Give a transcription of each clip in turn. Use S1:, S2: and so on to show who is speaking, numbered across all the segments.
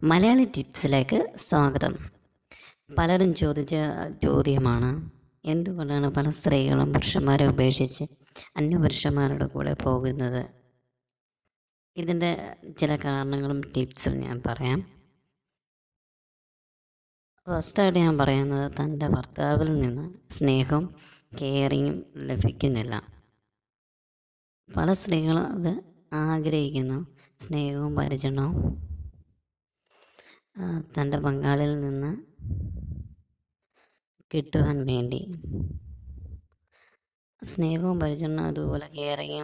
S1: മലയാളി ടിപ്സിലേക്ക് സ്വാഗതം പലരും ചോദിച്ച ചോദ്യമാണ് എന്തുകൊണ്ടാണ് പല സ്ത്രീകളും പുരുഷന്മാരെ ഉപേക്ഷിച്ച് അന്യപുരുഷന്മാരുടെ കൂടെ പോകുന്നത് ഇതിൻ്റെ ചില കാരണങ്ങളും ടിപ്സും ഞാൻ പറയാം ഫസ്റ്റായിട്ട് ഞാൻ പറയുന്നത് തൻ്റെ ഭർത്താവിൽ നിന്ന് സ്നേഹവും കെയറിങ്ങും ലഭിക്കുന്നില്ല പല സ്ത്രീകളും അത് ആഗ്രഹിക്കുന്നു സ്നേഹവും പരിചരണവും ആ, തൻ്റെ പങ്കാളിയിൽ നിന്ന് കിട്ടുവാൻ വേണ്ടി സ്നേഹവും പരിചരണവും അതുപോലെ കെയറിങ്ങും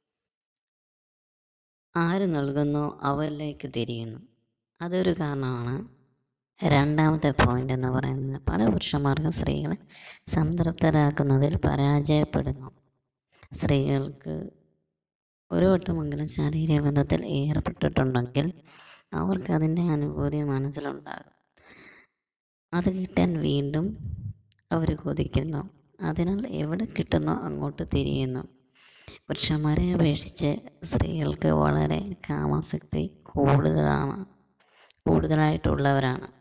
S1: ആര് നൽകുന്നു അവരിലേക്ക് തിരിയുന്നു അതൊരു കാരണമാണ് രണ്ടാമത്തെ പോയിന്റ് എന്ന് പറയുന്നത് പല പുരുഷന്മാർക്കും സ്ത്രീകളെ സംതൃപ്തരാക്കുന്നതിൽ പരാജയപ്പെടുന്നു സ്ത്രീകൾക്ക് ഒരു വട്ടമെങ്കിലും ശാരീരിക ബന്ധത്തിൽ ഏർപ്പെട്ടിട്ടുണ്ടെങ്കിൽ അവർക്ക് അതിൻ്റെ അനുഭൂതി മനസ്സിലുണ്ടാകും അത് കിട്ടാൻ വീണ്ടും അവർ കൊതിക്കുന്നു അതിനാൽ എവിടെ കിട്ടുന്നോ അങ്ങോട്ട് തിരിയുന്നു പുരുഷന്മാരെ അപേക്ഷിച്ച് സ്ത്രീകൾക്ക് വളരെ കാമാസക്തി കൂടുതലാണ് കൂടുതലായിട്ടുള്ളവരാണ്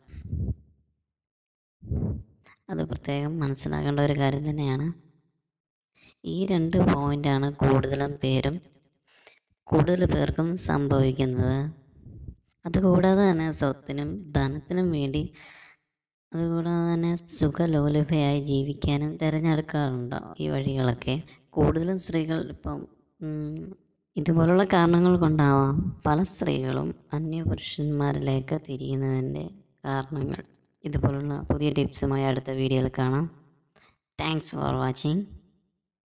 S1: അത് പ്രത്യേകം മനസ്സിലാക്കേണ്ട ഒരു കാര്യം തന്നെയാണ് ഈ രണ്ട് പോയിൻ്റാണ് കൂടുതലും പേരും കൂടുതൽ പേർക്കും സംഭവിക്കുന്നത് അതുകൂടാതെ തന്നെ സ്വത്തിനും ധനത്തിനും വേണ്ടി അതുകൂടാതെ തന്നെ സുഖലോലുഭയായി ജീവിക്കാനും തിരഞ്ഞെടുക്കാറുണ്ട് ഈ വഴികളൊക്കെ കൂടുതലും സ്ത്രീകൾ ഇപ്പം ഉം, ഇതുപോലുള്ള കാരണങ്ങൾ കൊണ്ടാവാം പല സ്ത്രീകളും അന്യപുരുഷന്മാരിലേക്ക് തിരിയുന്നതിൻ്റെ കാരണങ്ങൾ ഇതുപോലുള്ള പുതിയ ടിപ്സുമായി അടുത്ത വീഡിയോയിൽ കാണാം താങ്ക്സ് ഫോർ വാച്ചിങ്